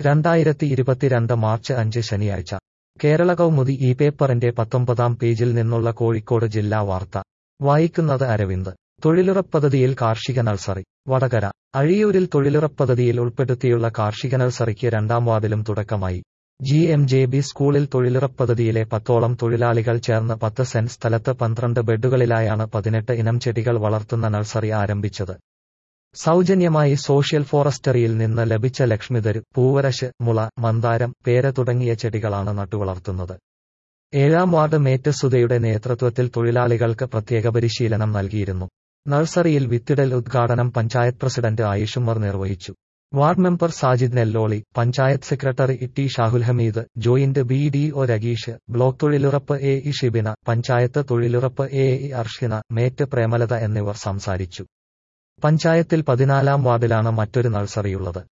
രണ്ടായിരത്തി ഇരുപത്തിരണ്ട് മാർച്ച് അഞ്ച് ശനിയാഴ്ച കേരള കൗമുദി ഈ പേപ്പറിന്റെ പത്തൊമ്പതാം പേജിൽ നിന്നുള്ള കോഴിക്കോട് ജില്ലാ വാർത്ത വായിക്കുന്നത് അരവിന്ദ് തൊഴിലുറപ്പദ്ധതിയിൽ കാർഷിക നഴ്സറി വടകര അഴിയൂരിൽ തൊഴിലുറപ്പദ്ധതിയിൽ ഉൾപ്പെടുത്തിയുള്ള കാർഷിക നഴ്സറിക്ക് രണ്ടാം വാർഡിലും തുടക്കമായി ജി എം ജെ ബി സ്കൂളിൽ തൊഴിലുറപ്പദ്ധതിയിലെ പത്തോളം തൊഴിലാളികൾ ചേർന്ന് പത്ത് സെന്റ് സ്ഥലത്ത് പന്ത്രണ്ട് ബെഡുകളിലായാണ് പതിനെട്ട് ഇനം ചെടികൾ വളർത്തുന്ന നഴ്സറി ആരംഭിച്ചത് സൗജന്യമായി സോഷ്യൽ ഫോറസ്റ്ററിയിൽ നിന്ന് ലഭിച്ച ലക്ഷ്മിതരു പൂവരശ് മുള മന്ദാരം പേര തുടങ്ങിയ ചെടികളാണ് നട്ടുവളർത്തുന്നത് ഏഴാം വാർഡ് മേറ്റ് സുധയുടെ നേതൃത്വത്തിൽ തൊഴിലാളികൾക്ക് പ്രത്യേക പരിശീലനം നൽകിയിരുന്നു നഴ്സറിയിൽ വിത്തിടൽ ഉദ്ഘാടനം പഞ്ചായത്ത് പ്രസിഡന്റ് ആയിഷുമർ നിർവഹിച്ചു ward member Sajid Nelloli panchayat secretary T Shahul Hameed joint B D O Rageesh block തൊഴിലുറപ്പ് എ ഇ ഷിബിന പഞ്ചായത്ത് തൊഴിലുറപ്പ് A E Arshina mate Premalatha എന്നിവർ സംസാരിച്ചു പഞ്ചായത്തിൽ പതിനാലാം വാർഡിലാണ് മറ്റൊരു നഴ്സറിയുള്ളത്